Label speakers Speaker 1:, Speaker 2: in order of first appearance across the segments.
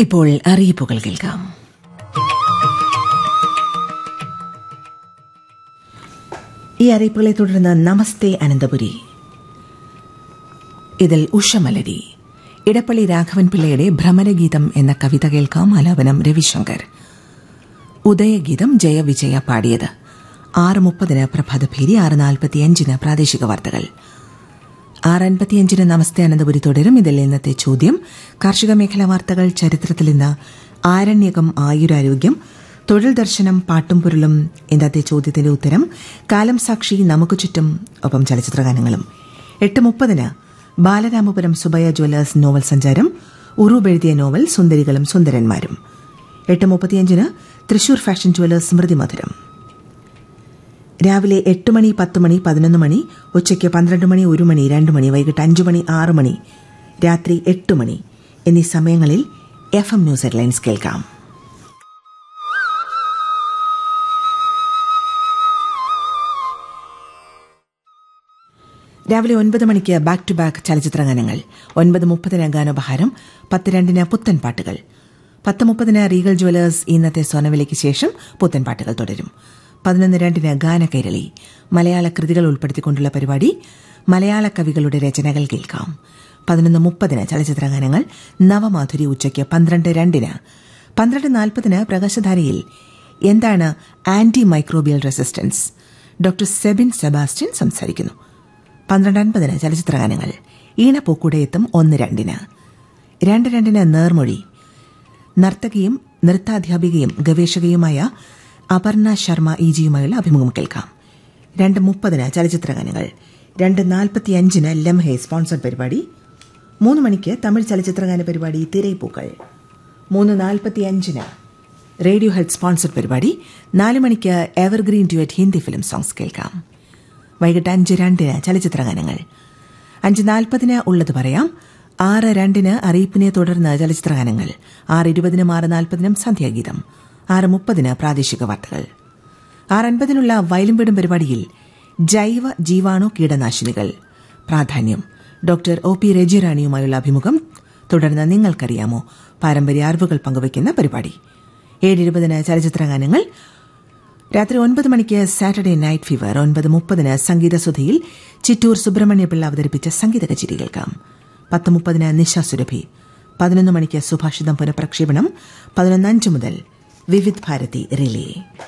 Speaker 1: ഇപ്പോൾ അറിയിപ്പുകൾ കേൾക്കാം ഈ അറിയിപ്പുകളെ തുടർന്ന് നമസ്തേ അനന്തപുരി ഇതിൽ ഉഷമലരി ഇടപ്പള്ളി രാഘവൻ പിള്ളയുടെ ഭ്രമരഗീതം എന്ന കവിത കേൾക്കാം ആലാപനം രവിശങ്കർ ഉദയഗീതം ജയവിജയ പാടിയത് ആറ് മുപ്പതിന് പ്രഭാതഭേരി ആറ് നാൽപ്പത്തിയഞ്ചിന് പ്രാദേശിക വാർത്തകൾ ആറ് അൻപത്തിയഞ്ചിന് നമസ്തേ അനന്തപുരി തുടരും ഇതിൽ ഇന്നത്തെ ചോദ്യം കാർഷിക മേഖലാ വാർത്തകൾ ചരിത്രത്തിൽ ഇന്ന് ആരണ്യകം ആയുരാരോഗ്യം തൊഴിൽ ദർശനം പാട്ടും പൊരുളും ഇന്നത്തെ ചോദ്യത്തിന്റെ ഉത്തരം കാലം സാക്ഷി നമുക്ക് ചുറ്റും ഒപ്പം ചലച്ചിത്രഗാനങ്ങളും എട്ട് മുപ്പതിന് ബാലരാമപുരം സുബയ ജ്വല്ലേഴ്സ് നോവൽ സഞ്ചാരം ഉറൂബ് എഴുതിയ നോവൽ സുന്ദരികളും സുന്ദരന്മാരും എട്ട് മുപ്പത്തിയഞ്ചിന് തൃശൂർ ഫാഷൻ ജ്വല്ലേഴ്സ് സ്മൃതി മധുരം രാവിലെ എട്ട് മണി പത്ത് മണി പതിനൊന്ന് മണി ഉച്ചയ്ക്ക് പന്ത്രണ്ട് മണി ഒരു മണി രണ്ട് മണി വൈകിട്ട് അഞ്ച് മണി ആറ് മണി രാത്രി എട്ട് മണി എന്നീ സമയങ്ങളിൽ എഫ് എം ന്യൂസ് ഹെഡ്ലൈൻസ് കേൾക്കാം രാവിലെ ഒൻപത് മണിക്ക് ബാക്ക് ടു ബാക്ക് ചലച്ചിത്രഗാനങ്ങൾ ഒൻപത് മുപ്പതിന് ഗാനോപഹാരം പത്ത് രണ്ടിന് പുത്തൻ പാട്ടുകൾ പത്ത് മുപ്പതിന് റീഗൽ ജ്വല്ലേഴ്സ് ഇന്നത്തെ സ്വർണ്ണവിലയ്ക്ക് ശേഷം പുത്തൻ പാട്ടുകൾ തുടരും പതിനൊന്ന് രണ്ടിന് ഗാനകൈരളി മലയാള കൃതികൾ ഉൾപ്പെടുത്തിക്കൊണ്ടുള്ള പരിപാടി മലയാള കവികളുടെ രചനകൾ കേൾക്കാം പതിനൊന്ന് മുപ്പതിന് ചലച്ചിത്രഗാനങ്ങൾ നവമാധുരി ഉച്ചയ്ക്ക് പന്ത്രണ്ട് രണ്ടിന് പന്ത്രണ്ട് നാൽപ്പതിന് പ്രകാശധാരയിൽ എന്താണ് anti microbial resistance doctor Sebin Sebastian സംസാരിക്കുന്നു പന്ത്രണ്ട് അൻപതിന് ചലച്ചിത്രഗാനങ്ങൾ ഈണപ്പൂക്കുടയെത്തും ഒന്ന് രണ്ടിന് രണ്ട് രണ്ടിന് നേർമൊഴി നർത്തകിയും നൃത്താധ്യാപികയും ഗവേഷകയുമായ അപർണ ശർമ്മ ഇ ജിയുമായുള്ള അഭിമുഖം കേൾക്കാം രണ്ട് മുപ്പതിന് ചലച്ചിത്രഗാനങ്ങൾ രണ്ട് നാൽപ്പത്തിയഞ്ചിന് ലംഹെ സ്പോൺസർഡ് പരിപാടി മൂന്ന് മണിക്ക് തമിഴ് ചലച്ചിത്രഗാന പരിപാടി തിരൈപ്പൂക്കൾ മൂന്ന് നാൽപ്പത്തിയഞ്ചിന് റേഡിയോ ഹെൽത്ത് സ്പോൺസർഡ് പരിപാടി നാല് മണിക്ക് evergreen duet Hindi film songs കേൾക്കാം വൈകിട്ട് അഞ്ച് രണ്ടിന് ചലച്ചിത്രഗാനങ്ങൾ അഞ്ച് നാൽപ്പതിന് ഉള്ളത് പറയാം ആറ് രണ്ടിന് അറിയിപ്പിനെ തുടർന്ന് ചലച്ചിത്രഗാനങ്ങൾ ആറ് ഇരുപതിനും ആറ് നാൽപ്പതിനും സന്ധ്യാഗീതം ആറ് മുപ്പതിന് പ്രാദേശിക വാർത്തകൾ ആറ് അൻപതിനുള്ള വയലും വീടും പരിപാടിയിൽ ജൈവ ജീവാണു കീടനാശിനികൾ പ്രാധാന്യം ഡോക്ടർ ഒ പി രജിറാണിയുമായുള്ള അഭിമുഖം തുടർന്ന് നിങ്ങൾക്കറിയാമോ പാരമ്പര്യ അറിവുകൾ പങ്കുവയ്ക്കുന്ന പരിപാടി ഏഴ് ഇരുപതിന് ചലച്ചിത്രഗാനങ്ങൾ രാത്രി ഒൻപത് മണിക്ക് സാറ്റർഡേ നൈറ്റ് ഫീവർ ഒൻപത് മുപ്പതിന് സംഗീതസുധയിൽ ചിറ്റൂർ സുബ്രഹ്മണ്യപിള്ള അവതരിപ്പിച്ച സംഗീത കച്ചേരി കേൾക്കാം പത്ത് മുപ്പതിന് നിശ സുരഭി പതിനൊന്ന് മണിക്ക് സുഭാഷിതം പുനഃപ്രക്ഷേപണം പതിനൊന്ന് അഞ്ച് മുതൽ വിവിധ് ഭാരതി റിലേ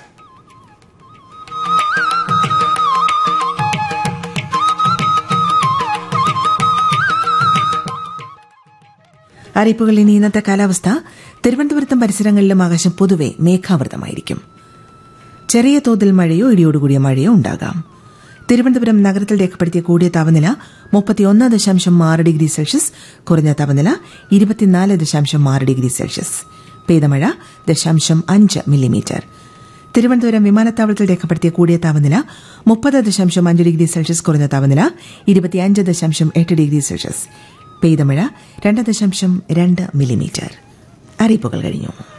Speaker 1: അറിയിപ്പുകൾ ഇനി ഇന്നത്തെ കാലാവസ്ഥ തിരുവനന്തപുരത്തും പരിസരങ്ങളിലും ആകാശം പൊതുവെ മേഘാവൃതമായിരിക്കും ചെറിയ തോതിൽ മഴയോ ഇടിയോടുകൂടിയ മഴയോ ഉണ്ടാകാം തിരുവനന്തപുരം നഗരത്തിൽ രേഖപ്പെടുത്തിയ കൂടിയ താപനില മുപ്പത്തിയൊന്ന് ദശാംശം ആറ് ഡിഗ്രി സെൽഷ്യസ് കുറഞ്ഞ താപനില ഇരുപത്തിനാല് ദശാംശം ആറ് ഡിഗ്രി സെൽഷ്യസ് പെയ്തമഴ ദശാംശം അഞ്ച് മില്ലിമീറ്റർ തിരുവനന്തപുരം വിമാനത്താവളത്തിൽ രേഖപ്പെടുത്തിയ കൂടിയ താപനില മുപ്പത് ദശാംശം അഞ്ച് ഡിഗ്രി സെൽഷ്യസ് കുറഞ്ഞ താപനില ഇരുപത്തിയഞ്ച് ദശാംശം എട്ട് ഡിഗ്രി സെൽഷ്യസ് പെയ്തമഴ രണ്ട് ദശാംശം രണ്ട് മില്ലിമീറ്റർ അറിയിപ്പുകൾ കഴിഞ്ഞു